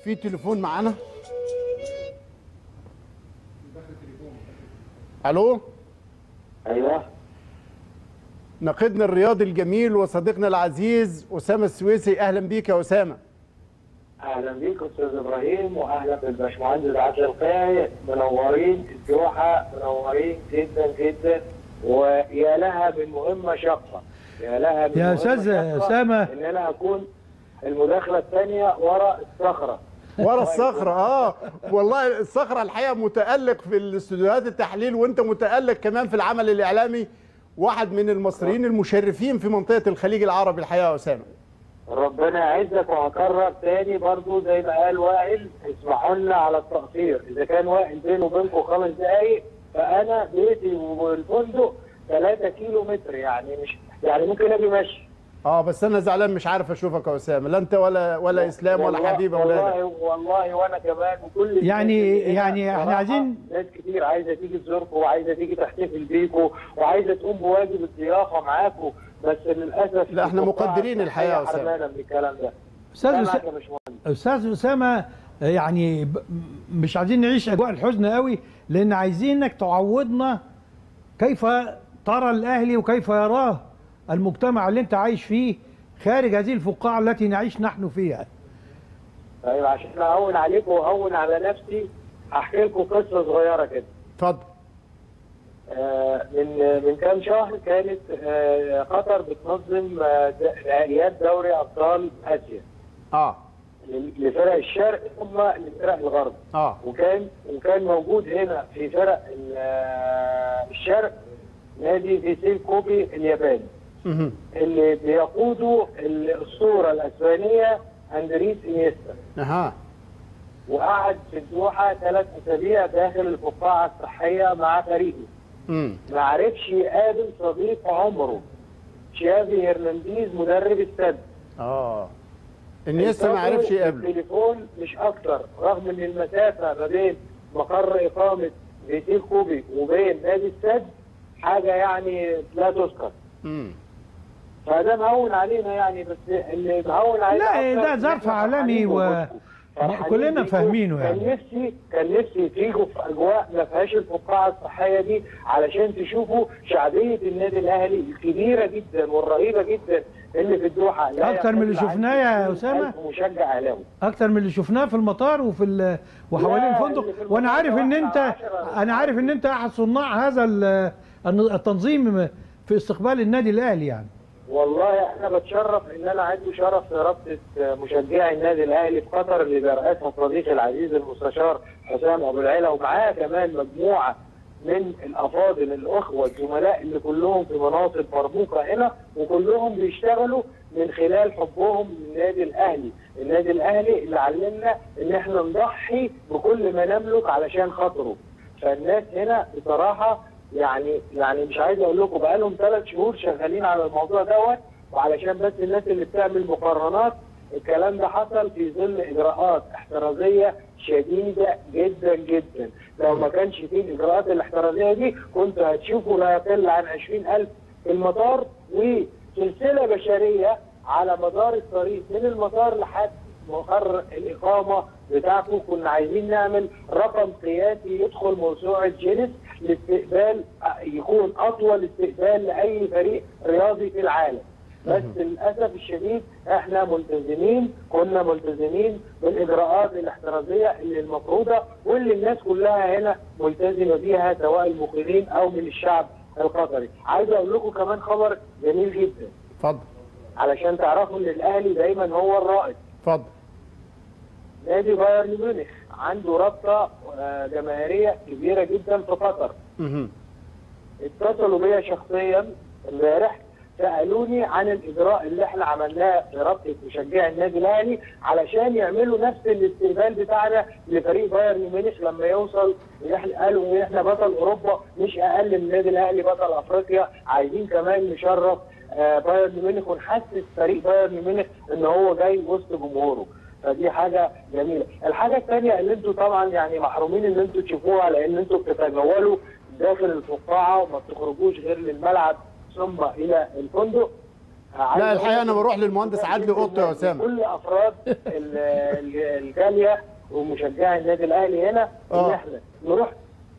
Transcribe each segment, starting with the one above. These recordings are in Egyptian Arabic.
في تليفون معانا الو ايوه ناقدنا الرياضي الجميل وصديقنا العزيز اسامه السويسي اهلا بيك يا اسامه اهلا بيك استاذ ابراهيم واهلا بالباشمهندس عادل القاعي منورين الدوحه منورين جدا جدا ويا لها من مهمه شاقه يا لها من يا مهمة أستاذ شاقة أسامة. ان انا اكون المداخله الثانيه ورا الصخره ورا الصخره اه والله الصخره الحقيقه متالق في الاستوديوهات التحليل وانت متالق كمان في العمل الاعلامي واحد من المصريين المشرفين في منطقه الخليج العربي الحقيقه يا اسامه ربنا يعزك وهكرر تاني برضو زي ما قال وائل اسمحوا لنا على التقصير اذا كان وائل بينه وبينكم خمس دقايق فانا بيتي والفندق 3 كيلو متر يعني مش يعني ممكن اجي ماشي اه بس انا زعلان مش عارف اشوفك يا اسامه لا انت ولا ولا اسلام ولا والله- حبيب اولادك والله والله وانا كمان وكل الناس يعني- اللي هنا يعني احنا بصراحة عايزين- ناس كتير عايزه تيجي تزوركم وعايزه تيجي تحتفل بيكم وعايزه تقوم بواجب الضيافه معاكم بس للاسف لا، احنا مقدرين الحقيقة يا أسامة. حرمانه من الكلام ده استاذ أنا أس- معاك يا باشمهندس. استاذ اسامه يعني ب- مش عايزين نعيش اجواء الحزن قوي لان عايزينك تعوضنا كيف ترى الاهلي وكيف يراه المجتمع اللي انت عايش فيه خارج هذه الفقاعه التي نعيش نحن فيها طيب عشان اهون عليكم واهون على نفسي هحكي لكم قصه صغيره كده اتفضل آه، من من كام شهر كانت آه، قطر بتنظم آه، د- نهائيات دوري ابطال اسيا اه لفرق الشرق ثم لفرق الغرب اه وكان وكان موجود هنا في فرق ال- آه، الشرق نادي فيسيل كوبي الياباني مهم. اللي بيقوده الاسطوره الاسبانيه اندريس انيستا اها وقعد في الدوحه ثلاث اسابيع داخل الفقاعه الصحيه مع فريقه امم ما عرفش يقابل صديق عمره شافي هرنانديز مدرب السد اه انيستا ما عرفش يقابله التليفون مش اكتر رغم ان المسافه ما بين مقر اقامه فيتيل كوبي وبين نادي السد حاجه يعني لا تذكر امم فده مهون علينا يعني بس اللي مهون علينا لا، أكتر ده إن ظرف إحنا عالمي فرحانين و- بوجودكم. فرحانين كلنا بيكم. فاهمينه كان يعني. نفسي كان نفسي تيجوا في اجواء ما فيهاش الفقاعه الصحيه دي علشان تشوفوا شعبيه النادي الاهلي الكبيره جدا والرهيبه جدا اللي في الدوحه لا أكتر من اللي يقل عن شفناه يا 60,000 أسامة؟ مشجع اهلاوي اكتر من اللي شفناه في المطار وفي ال- وحوالين لا، الفندق اللي في المطار وانا عارف ان انت عشرة. انا عارف ان انت احد صناع هذا ال- التنظيم في استقبال النادي الاهلي يعني والله انا بتشرف ان انا عندي شرف في رابطه مشجعي النادي الاهلي في قطر اللي بيرأسها صديقي العزيز المستشار حسام ابو العلا ومعاه كمان مجموعه من الافاضل الاخوه الزملاء اللي كلهم في مناصب مرموقه هنا وكلهم بيشتغلوا من خلال حبهم للنادي الاهلي، النادي الاهلي اللي علمنا ان احنا نضحي بكل ما نملك علشان خاطره. فالناس هنا بصراحه يعني يعني مش عايز اقول لكم بقالهم ثلاث شهور شغالين على الموضوع دوت وعلشان بس الناس اللي بتعمل مقارنات الكلام ده حصل في ظل اجراءات احترازيه شديده جدا جدا لو ما كانش فيه الاجراءات الاحترازيه دي كنتوا هتشوفوا لا يقل عن 20000 في المطار وسلسله بشريه على مدار الطريق من المطار لحد مقر الاقامه بتاعكم كنا عايزين نعمل رقم قياسي يدخل موسوعه جينيس لاستقبال يكون اطول استقبال لاي فريق رياضي في العالم بس للاسف الشديد احنا ملتزمين كنا ملتزمين بالاجراءات الاحترازيه اللي المفروضه واللي الناس كلها هنا ملتزمه بيها سواء المقيمين او من الشعب القطري عايز اقول لكم كمان خبر جميل جدا اتفضل علشان تعرفوا ان الاهلي دايما هو الرائد اتفضل نادي بايرن ميونخ عنده رابطه آه، جماهيريه كبيره جدا في قطر مهم. اتصلوا بيا شخصيا امبارح سالوني عن الاجراء اللي احنا عملناه في رابطه مشجعي النادي الاهلي علشان يعملوا نفس الاستقبال بتاعنا لفريق بايرن ميونخ لما يوصل احنا قالوا ان احنا بطل اوروبا مش اقل من النادي الاهلي بطل افريقيا عايزين كمان نشرف آه، بايرن ميونخ ونحسس فريق بايرن ميونخ ان هو جاي وسط جمهوره فدي حاجه جميله الحاجه الثانيه اللي انتوا طبعا يعني محرومين ان انتوا تشوفوها لان انتوا بتتجولوا داخل الفقاعه وما بتخرجوش غير للملعب ثم الى الفندق عايز لا الحقيقه أقول انا لك بروح للمهندس عدلي اوضته يا اسامه كل افراد ال- ال- الجاليه ومشجعي النادي الاهلي هنا ان آه. احنا نروح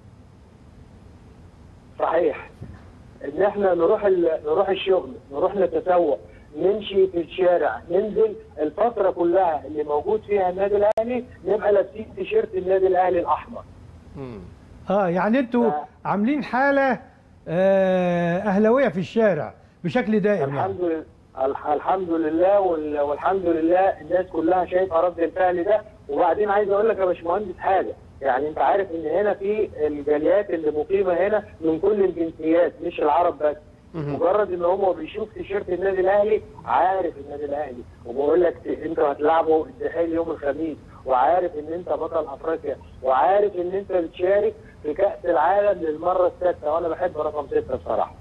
صحيح ان احنا نروح ال- نروح الشغل نروح نتسوق نمشي في الشارع ننزل الفتره كلها اللي موجود فيها النادي الاهلي نبقى لابسين تيشيرت النادي الاهلي الاحمر اه يعني انتوا آه. عاملين حاله آه اهلاويه في الشارع بشكل دائم يعني الحمد لله الح- الحمد لله وال- والحمد لله الناس كلها شايفه رد الفعل ده وبعدين عايز اقول لك يا باشمهندس حاجه يعني انت عارف ان هنا في الجاليات اللي مقيمه هنا من كل الجنسيات مش العرب بس مجرد ان هو بيشوف تيشيرت النادي الاهلي عارف النادي الاهلي وبقول لك ت- انتوا هتلعبوا الدحيل يوم الخميس وعارف ان انت بطل افريقيا وعارف ان انت بتشارك في كاس العالم للمره السادسه وانا بحب رقم سته بصراحه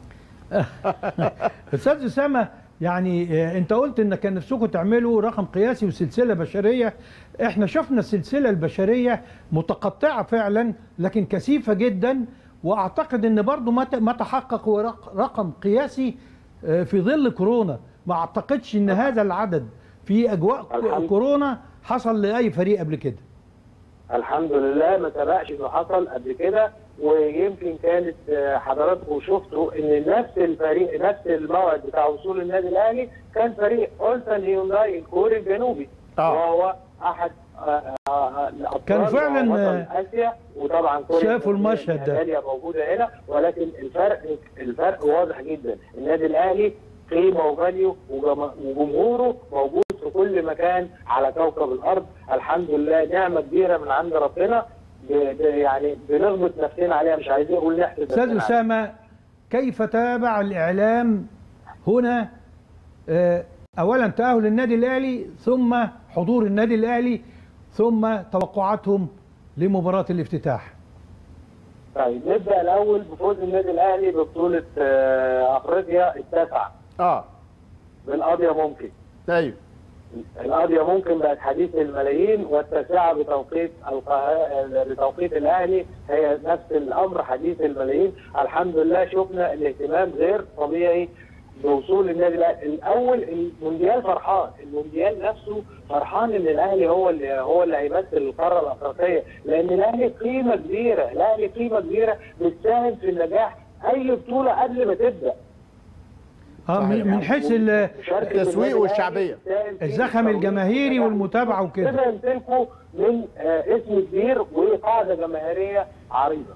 استاذ اسامه يعني آه، انت قلت ان كان نفسكم تعملوا رقم قياسي وسلسله بشريه احنا شفنا السلسله البشريه متقطعه فعلا لكن كثيفه جدا واعتقد ان برضو ما ت- ما تحقق هو رق- رقم قياسي آه، في ظل كورونا ما اعتقدش ان هذا العدد في اجواء ك- الحمد- كورونا حصل لاي فريق قبل كده الحمد لله ما سبقش انه حصل قبل كده ويمكن كانت آه، حضراتكم شفتوا ان نفس الفريق نفس الموعد بتاع وصول النادي الاهلي كان فريق اولسن هيونداي الكوري الجنوبي آه. وهو احد آه، آه، الابطال كان فعلاً، وبطل آه، اسيا وطبعا كوريا شافوا الجنوبية المشهد ده. الغالية موجوده هنا ولكن الفرق الفرق واضح جدا النادي الاهلي قيمه وفاليو وجم- وجمهوره موجود في كل مكان على كوكب الارض الحمد لله نعمه كبيره من عند ربنا ب- ب- يعني بنغبط نفسنا عليها مش عايزين نقول نحسد استاذ نفسنا عليها. اسامه كيف تابع الاعلام هنا آه، اولا تاهل النادي الاهلي ثم حضور النادي الاهلي ثم توقعاتهم لمباراه الافتتاح طيب نبدا الاول بفوز النادي الاهلي ببطوله آه، افريقيا التاسعه اه بالقضيه ممكن ايوه القضية ممكن بقت حديث الملايين والتاسعة بتوقيت القاهرة بتوقيت الأهلي هي نفس الأمر حديث الملايين الحمد لله شفنا الاهتمام غير طبيعي بوصول النادي الأهلي الأول المونديال فرحان المونديال نفسه فرحان إن الأهلي هو اللي هو اللي هيمثل القارة الأفريقية لأن الأهلي قيمة كبيرة الأهلي قيمة كبيرة بتساهم في نجاح أي بطولة قبل ما تبدأ اه من من حيث ال- مشاركة التسويق النادي والشعبية. الأهلي تساهم في الزخم ترويج الجماهيري ونجاح والمتابعة وكده. كده يمتلكوا من آه، اسم كبير وقاعده جماهيريه عريضه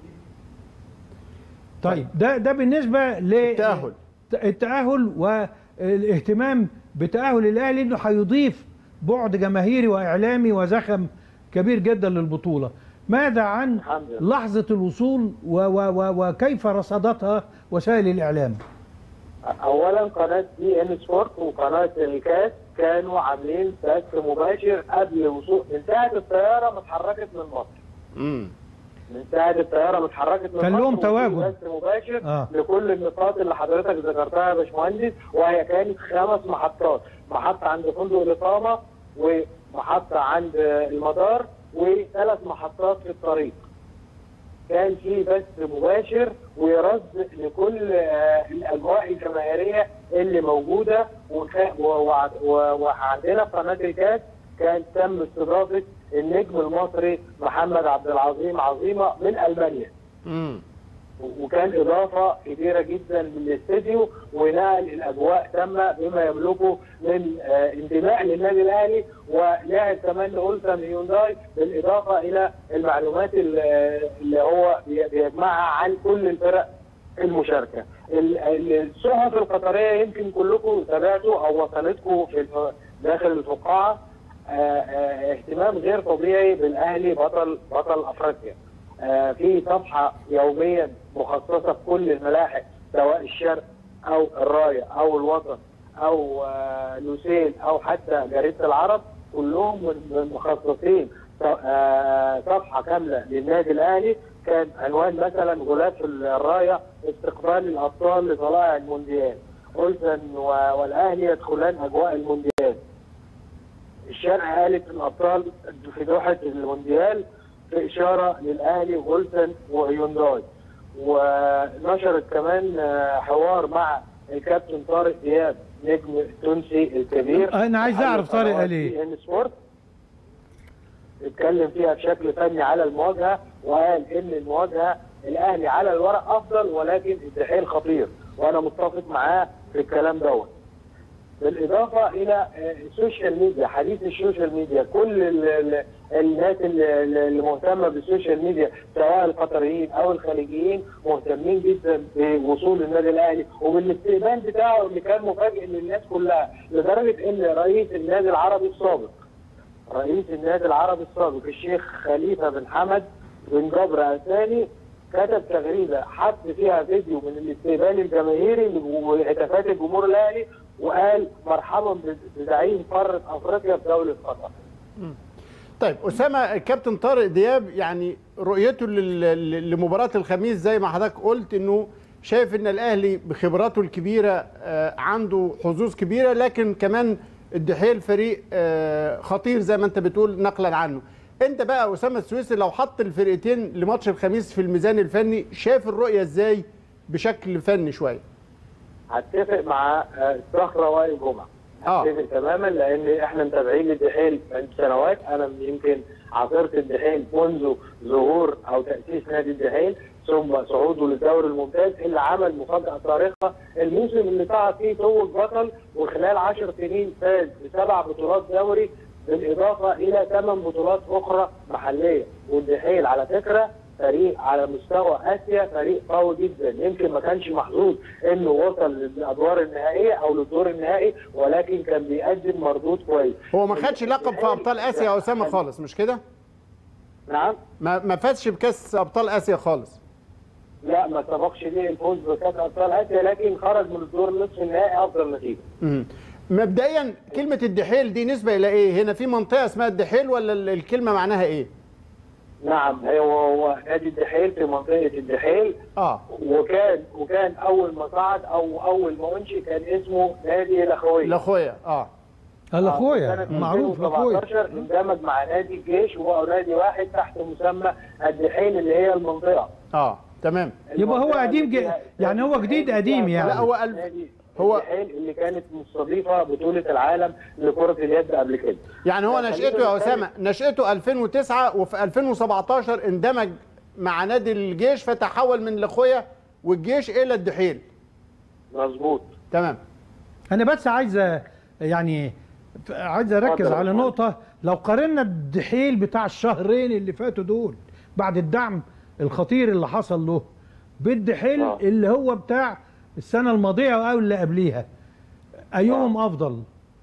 طيب ده ده بالنسبه التأهل. التاهل والاهتمام بتاهل الاهلي انه هيضيف بعد جماهيري واعلامي وزخم كبير جدا للبطوله ماذا عن الحمد لله. لحظه الوصول و و و وكيف رصدتها وسائل الاعلام اولا قناه دي ان سبورت وقناه الكاس كانوا عاملين بث مباشر قبل وصول من ساعه الطياره ما اتحركت من مصر امم من ساعه الطياره ما اتحركت من كان مصر لهم وفي تواجد. بث مباشر آه. لكل النقاط اللي حضرتك ذكرتها يا باشمهندس وهي كانت خمس محطات محطه عند فندق الاقامه ومحطه عند المطار وثلاث محطات في الطريق كان في بث مباشر ويرصد لكل آه، الاجواء الجماهيريه اللي موجوده وكا- و- وع- و- وعندنا في قناه الكاس كان تم استضافه النجم المصري محمد عبد العظيم عظيمه من المانيا امم وكان اضافه كبيره جدا للاستديو ونقل الاجواء تم بما يملكه من آه، انتماء للنادي الاهلي ولعب كمان اولسن هيونداي بالاضافه الى المعلومات ال- آه، اللي هو بي- بيجمعها عن كل الفرق المشاركه. ال- ال- الصحف القطريه يمكن كلكم تابعتوا او وصلتكم في الف- داخل الفقاعه آه، آه، اهتمام غير طبيعي بالاهلي بطل بطل افريقيا. آه، في صفحه يوميا مخصصه في كل الملاحق سواء الشرق او الرايه او الوطن او آه، لوسيل او حتى جريده العرب كلهم من- من مخصصين ص- آه، صفحه كامله للنادي الاهلي كان عنوان مثلا غلاف الرايه استقبال الابطال لطلائع المونديال اولسن و- والاهلي يدخلان اجواء المونديال الشرق قالت الابطال في لوحه المونديال في اشاره للاهلي وولسن وهيونداي ونشرت كمان آه، حوار مع الكابتن طارق دياب نجم التونسي الكبير أنا عايز أعرف طارق قنوات قال إيه. سي إن سبورت اتكلم فيها بشكل فني على المواجهه وقال ان المواجهه الاهلي على الورق افضل ولكن الدحيل خطير وانا متفق معاه في الكلام دوت بالاضافه الى آه، السوشيال ميديا حديث السوشيال ميديا كل ال- ال- الناس اللي اللي مهتمه بالسوشيال ميديا سواء القطريين او الخليجيين مهتمين جدا بوصول النادي الاهلي وبالاستقبال بتاعه اللي كان مفاجئ للناس كلها لدرجه ان رئيس النادي العربي السابق رئيس النادي العربي السابق الشيخ خليفه بن حمد بن جبر الثاني كتب تغريده حط فيها فيديو من الاستقبال الجماهيري وهتافات الجمهور الاهلي وقال مرحبا بزعيم قاره افريقيا في دوله قطر. طيب اسامه الكابتن طارق دياب يعني رؤيته لل- لل- لمباراه الخميس زي ما حضرتك قلت انه شايف ان الاهلي بخبراته الكبيره آه، عنده حظوظ كبيره لكن كمان الدحيل فريق آه، خطير زي ما انت بتقول نقلا عنه انت بقى اسامه السويسي لو حط الفرقتين لماتش الخميس في الميزان الفني شايف الرؤيه ازاي بشكل فني شويه هتفق مع آه، الصخره وائل جمعه. آه. هتفق تماما لان احنا متابعين الدحيل من سنوات انا يمكن عاصرت الدحيل منذ ظهور او تاسيس نادي الدحيل ثم صعوده للدوري الممتاز اللي عمل مفاجاه صارخه الموسم اللي صعد فيه توج بطل وخلال 10 سنين فاز بسبع بطولات دوري بالاضافه الى ثمان بطولات اخرى محليه والدحيل على فكره فريق على مستوى اسيا فريق قوي جدا يمكن ما كانش محظوظ انه وصل للادوار النهائيه او للدور النهائي ولكن كان بيقدم مردود كويس هو ما خدش لقب في ابطال اسيا يا اسامه خالص مش كده نعم ما ما فازش بكاس ابطال اسيا خالص لا ما سبقش ليه الفوز بكاس ابطال اسيا لكن خرج من الدور نصف النهائي افضل نتيجه مم. مبدئيا كلمة الدحيل دي نسبة إلى إيه؟ هنا في منطقة اسمها الدحيل ولا ال- الكلمة معناها إيه؟ نعم هو هو نادي الدحيل في منطقه الدحيل آه وكان وكان اول ما صعد او اول ما انشئ كان اسمه نادي الاخويه الأخويا آه الاخويا سنة معروف الاخويا 2017 اندمج مع نادي الجيش وبقوا نادي واحد تحت مسمى الدحيل اللي هي المنطقه آه تمام يبقى هو المنطقة قديم اللي ج- فيها- يعني هو جديد قديم يعني. لا هو ألف نادي هو- الدحيل اللي كانت مستضيفه بطوله العالم لكره اليد قبل كده يعني هو خلينا نشأته يا نتكلم- أسامة نشأته 2009 وفي 2017 اندمج مع نادي الجيش فتحول من الأخويا والجيش إلى الدحيل مظبوط تمام انا بس عايز أ- يعني ف- عايز اركز اتفضل. على نقطه لو قارنا الدحيل بتاع الشهرين اللي فاتوا دول بعد الدعم الخطير اللي حصل له بالدحيل آه. اللي هو بتاع السنه الماضيه او اللي قبليها ايهم افضل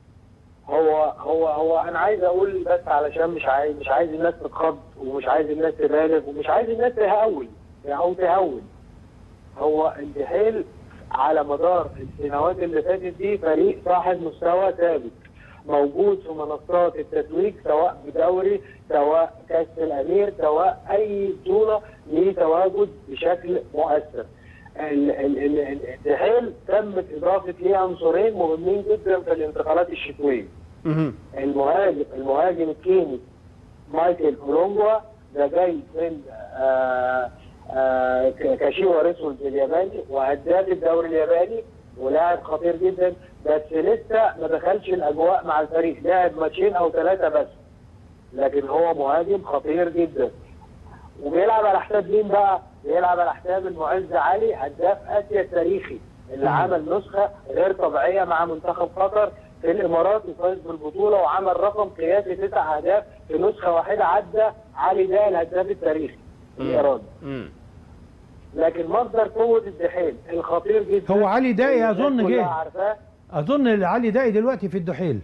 هو هو هو انا عايز اقول بس علشان مش عايز مش عايز الناس تتخض ومش عايز الناس تبالغ ومش عايز الناس تهول او تهون هو الدحيل على مدار السنوات اللي فاتت دي فريق صاحب مستوى ثابت موجود في منصات التتويج سواء بدوري سواء كاس الامير سواء اي بطوله ليه تواجد بشكل مؤثر ال- ال- ال- ال- الدحيل تمت اضافه ليه عنصرين مهمين جدا في الانتقالات الشتويه مهم. المهاجم المهاجم الكيني مايكل كولومبوا ده جاي من آه آه ك- كاشيوا ريسولز الياباني وهداف الدوري الياباني ولاعب خطير جدا بس لسه ما دخلش الاجواء مع الفريق لعب ماتشين او ثلاثه بس لكن هو مهاجم خطير جدا وبيلعب على حساب مين بقى؟ بيلعب على حساب المعز علي هداف اسيا التاريخي اللي عمل نسخه غير طبيعيه مع منتخب قطر في الامارات وفاز بالبطوله وعمل رقم قياسي تسع اهداف في نسخه واحده عدى علي ده الهداف التاريخي الايراني مم. لكن مصدر قوه الدحيل الخطير جدا هو علي داعي الناس أظن كلها جه. عارفاه اظن علي داعي دلوقتي في الدحيل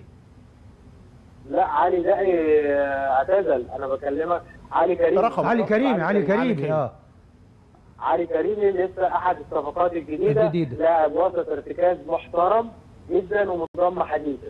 لا علي ده آه، اعتزل انا بكلمك علي كريم رقم. علي كريم علي كريم. كريم اه علي كريم لسه احد الصفقات الجديده الجديدة. لاعب وسط ارتكاز محترم جدا ومنضم حديثا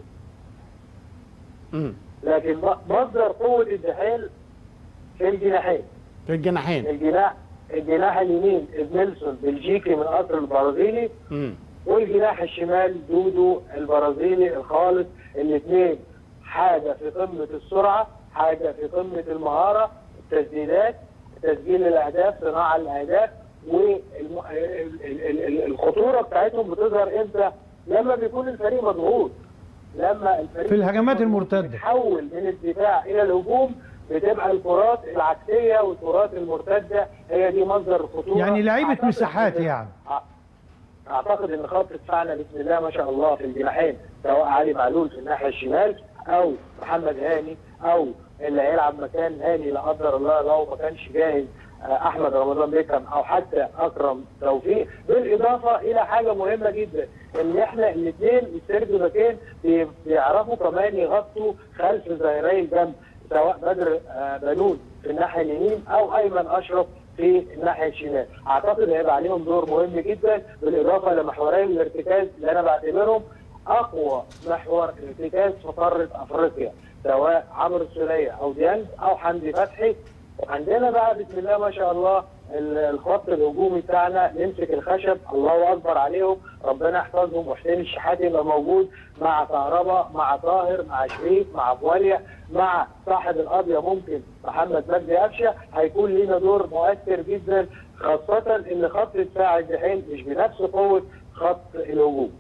مم. لكن م- مصدر قوه الدحيل في الجناحين في الجناحين الجناح الجناح اليمين نيلسون بلجيكي من اصل البرازيلي مم. والجناح الشمال دودو البرازيلي الخالص الاثنين حاجه في قمه السرعه حاجه في قمه المهاره التسديدات تسجيل الاهداف صناعه الاهداف والخطوره بتاعتهم بتظهر امتى لما بيكون الفريق مضغوط لما الفريق في الهجمات مضغوط المرتدة. بيتحول من الدفاع الى الهجوم بتبقى الكرات العكسيه والكرات المرتده هي دي مصدر الخطوره يعني لعيبه أعتقد مساحات إن- يعني اعتقد ان خط دفاعنا بسم الله ما شاء الله في الجناحين سواء علي معلول في الناحيه الشمال او محمد هاني او اللي هيلعب مكان هاني لا قدر الله لو ما كانش جاهز آه، احمد رمضان بيكم او حتى اكرم توفيق بالاضافه الى حاجه مهمه جدا ان احنا الاثنين السرد باكين بي- بيعرفوا كمان يغطوا خلف ظهيري الجنب سواء بدر آه، بنون في الناحيه اليمين او ايمن اشرف في الناحيه الشمال اعتقد هيبقى عليهم دور مهم جدا بالاضافه لمحوري الارتكاز اللي انا بعتبرهم اقوى محور ارتكاز في قاره افريقيا سواء عمرو السوليه او ديانج او حمدي فتحي وعندنا بقى بسم الله ما شاء الله ال- الخط الهجومي بتاعنا نمسك الخشب الله اكبر عليهم ربنا يحفظهم وحسين الشحات يبقى موجود مع كهربا مع طاهر مع شريف مع بواليا مع صاحب القضيه ممكن محمد مجدي قفشه هيكون لينا دور مؤثر جدا خاصه ان خط دفاع الجحيم مش بنفس قوه خط الهجوم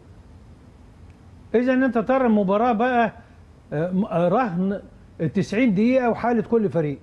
اذا انت ترى المباراه بقى آه، م- آه، رهن 90 دقيقه وحاله كل فريق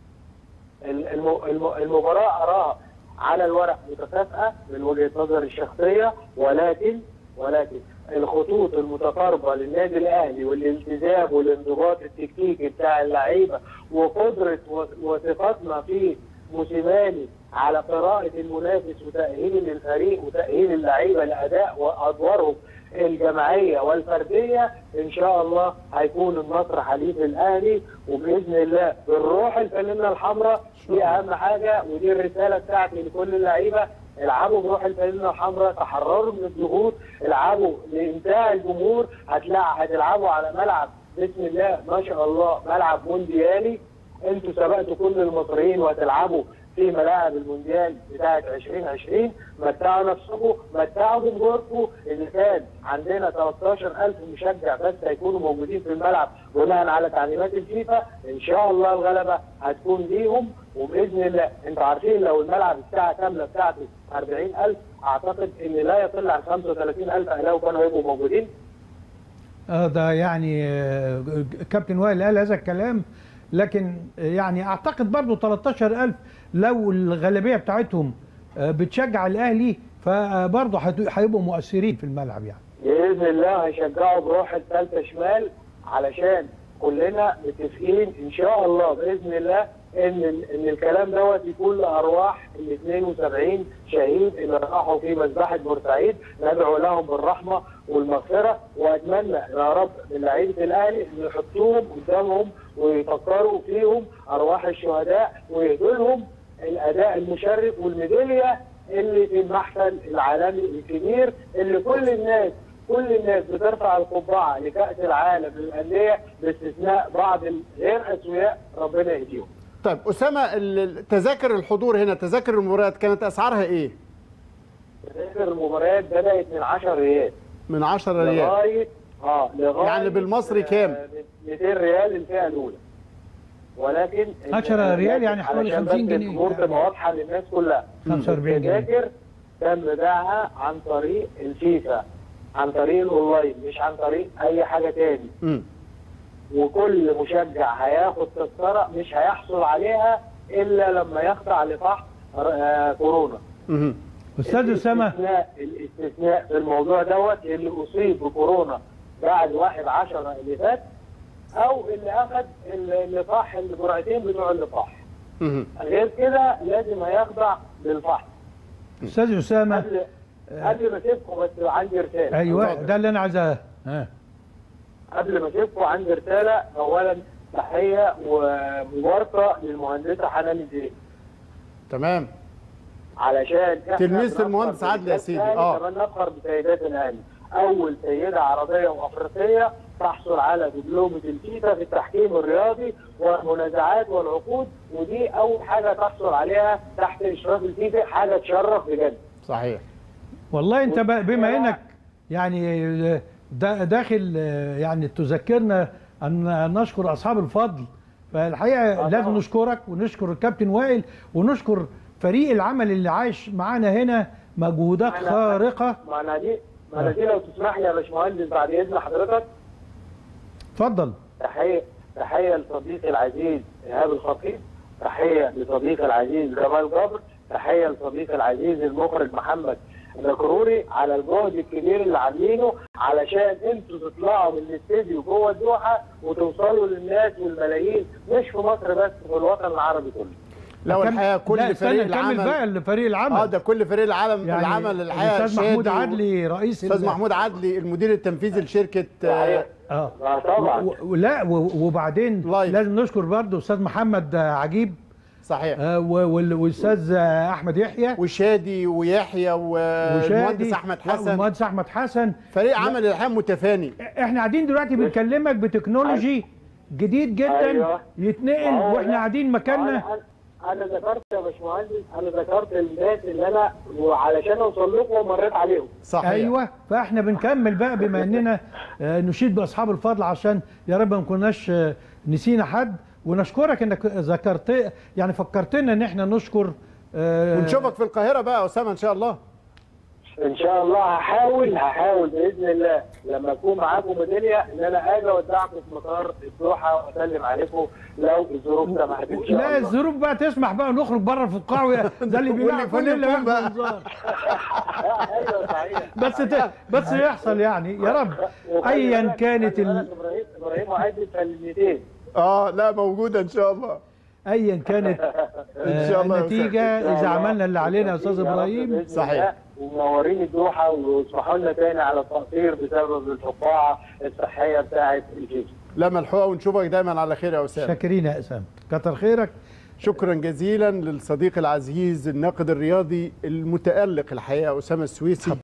الم- الم- المباراة أراها على الورق متكافئة من وجهة نظري الشخصية ولكن ولكن الخطوط المتقاربة للنادي الأهلي والالتزام والانضباط التكتيكي بتاع اللعيبة وقدرة و- وثقتنا في موسيماني على قراءة المنافس وتأهيل الفريق وتأهيل اللعيبة لأداء وأدوارهم الجماعية والفردية إن شاء الله هيكون النصر حليف الأهلي وبإذن الله بالروح الفانلة الحمراء دي أهم حاجة ودي الرسالة بتاعتي لكل اللعيبة العبوا بروح الفانلة الحمراء تحرروا من الضغوط العبوا لإمتاع الجمهور هتلاقي هتلعبوا على ملعب بسم الله ما شاء الله ملعب مونديالي انتوا سبقتوا كل المصريين وهتلعبوا في ملاعب المونديال بتاعه 2020 متعوا نفسكم متعوا جمهوركم اللي كان عندنا 13000 مشجع بس هيكونوا موجودين في الملعب بناء على تعليمات الفيفا ان شاء الله الغلبه هتكون ليهم وباذن الله انتوا عارفين لو الملعب الساعه كامله بتاعته 40000 اعتقد ان لا يقل عن 35000 اهلاوي كانوا هيبقوا موجودين اه ده يعني آه، كابتن وائل قال هذا الكلام لكن آه، يعني اعتقد برضو 13000 لو الغالبيه بتاعتهم آه، بتشجع الاهلي فبرضه هت- هيبقوا مؤثرين في الملعب يعني باذن الله هيشجعوا بروح الثالثه شمال علشان كلنا متفقين ان شاء الله باذن الله ان ان الكلام دوت يكون لارواح ال 72 شهيد اللي راحوا في مذبحه بورسعيد ندعو لهم بالرحمه والمغفره واتمنى يا رب من لعيبه الاهلي ان يحطوهم قدامهم ويفكروا فيهم ارواح الشهداء ويهدوا لهم الاداء المشرف والميداليه اللي في المحفل العالمي الكبير اللي كل الناس كل الناس بترفع القبعه لكاس العالم للانديه باستثناء بعض غير اسوياء ربنا يهديهم. طيب اسامه ال- تذاكر الحضور هنا تذاكر المباريات كانت اسعارها ايه؟ تذاكر المباريات بدات من 10 ريال من 10 ريال لغايه اه لغايه يعني بالمصري كام؟ آه، 200 ريال الفئه الاولى. ولكن 10 ريال يعني حوالي علشان 50 بس جنيه. الامور تبقى واضحه للناس كلها 45 جنيه التذاكر تم بيعها عن طريق الفيفا عن طريق الاونلاين مش عن طريق اي حاجه تاني امم وكل مشجع هياخد تذكره مش هيحصل عليها الا لما يخضع لفحص آه، كورونا امم استاذ اسامه الاستثناء الاستثناء في الموضوع دوت اللي اصيب بكورونا بعد واحد عشرة اللي فات او اللي اخذ اللقاح الجرعتين بتوع اللقاح امم غير كده لازم هيخضع للفحص استاذ اسامه قبل قبل ما اسيبكم بس عندي رساله ايوه اتفضل. ده اللي انا عايز أ- ها قبل ما اسيبكم عندي رساله اولا تحيه ومباركه للمهندسه حنان الزين تمام علشان إحنا تلميذة بنفخر المهندس عادل بسيدات ياسين، الأهلي، آه. كمان نفخر بسيدات الاهلي اول سيده عربيه وافريقيه تحصل على دبلومه الفيفا في التحكيم الرياضي والمنازعات والعقود ودي اول حاجه تحصل عليها تحت اشراف الفيفا حاجه تشرف بجد صحيح والله انت بقى بما انك يعني دا- داخل يعني تذكرنا ان نشكر اصحاب الفضل فالحقيقه آه لازم طبعا. نشكرك ونشكر الكابتن وائل ونشكر فريق العمل اللي عايش معانا هنا مجهودات أنا- خارقه ما انا دي ما انا آه. دي لو تسمح لي يا باشمهندس بعد اذن حضرتك اتفضل تحيه تحيه لصديقي العزيز ايهاب الخطيب تحيه لصديقي العزيز جمال جبر تحيه لصديقي العزيز المخرج محمد ذكروري على الجهد الكبير اللي عاملينه علشان انتوا تطلعوا من الاستديو جوه الدوحه وتوصلوا للناس والملايين مش في مصر بس في الوطن العربي كله لو كم- الحقيقه كل لا، فريق استنى، كمل بقى العمل لفريق العمل اه ده كل فريق العالم يعني العمل الحقيقه الاستاذ محمود شادي و- عدلي رئيس استاذ ال- محمود عدلي المدير التنفيذي لشركه آه، صحيح اه آه طبعا و- ولا و- وبعدين لايف. لازم نشكر برضه استاذ محمد آه، عجيب صحيح آه، و- وال- والاستاذ آه، احمد يحيى وشادي ويحيى والمهندس وشادي احمد حسن والمهندس احمد حسن فريق عمل الحقيقه متفاني احنا قاعدين دلوقتي بنكلمك بتكنولوجي جديد جدا أيوة. يتنقل ما هو واحنا ده. قاعدين مكاننا أنا- انا ذكرت يا باشمهندس انا ذكرت الناس اللي انا وعلشان اوصل لكم مريت عليهم صحيح ايوه فاحنا بنكمل بقى بما اننا آه، نشيد باصحاب الفضل عشان يا رب ما كناش آه، نسينا حد ونشكرك انك ذكرت يعني فكرتنا ان احنا نشكر آه، ونشوفك في القاهره بقى يا اسامه ان شاء الله ان شاء الله هحاول هحاول باذن الله لما اكون معاكم ميداليه ان انا اجي اودعكم في مطار الدوحه واسلم عليكم لو الظروف سمحت ان شاء لا الله الظروف بقى تسمح بقى نخرج بره في القاع ويا- ده اللي بيلعب واللي كل اللي يكون بقى. بياخد انذار. ايوه صحيح بس ت... بس يحصل يعني يا رب وخلي ايا بالك- كانت خلي ال... بالك ابراهيم ابراهيم وعدي كلمتين اه لا موجوده ان شاء الله ايا كانت إن شاء الله يا النتيجه اذا عملنا اللي علينا يا استاذ يا رب ابراهيم بإذن صحيح. الله. ومنورين الدوحه واسمحوا لنا تاني على التقصير بسبب الفقاعه الصحيه بتاعه الجيش لا ملحوقه ونشوفك دايما على خير يا اسامه شاكرين يا اسامه كتر خيرك شكرا جزيلا للصديق العزيز الناقد الرياضي المتالق الحقيقه اسامه السويسي